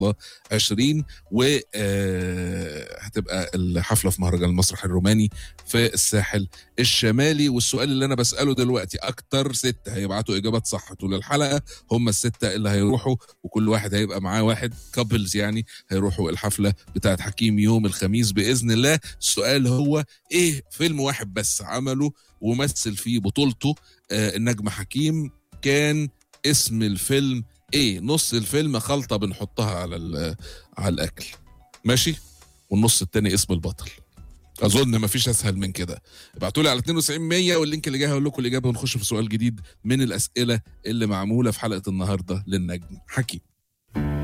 الله 20 وهتبقى الحفله في مهرجان المسرح الروماني في الساحل الشمالي والسؤال اللي انا بساله دلوقتي اكتر ستة هيبعتوا اجابات صح طول الحلقه هم الستة اللي هيروحوا وكل واحد هيبقى معاه واحد كابلز يعني هيروحوا الحفله بتاعت حكيم يوم الخميس باذن الله السؤال هو ايه فيلم واحد بس عمله ومثل فيه بطولته آه النجم حكيم كان اسم الفيلم ايه نص الفيلم خلطه بنحطها على على الاكل ماشي والنص التاني اسم البطل اظن ما فيش اسهل من كده ابعتوا لي على 92 100 واللينك اللي جاي هقول لكم الاجابه ونخش في سؤال جديد من الاسئله اللي معموله في حلقه النهارده للنجم حكيم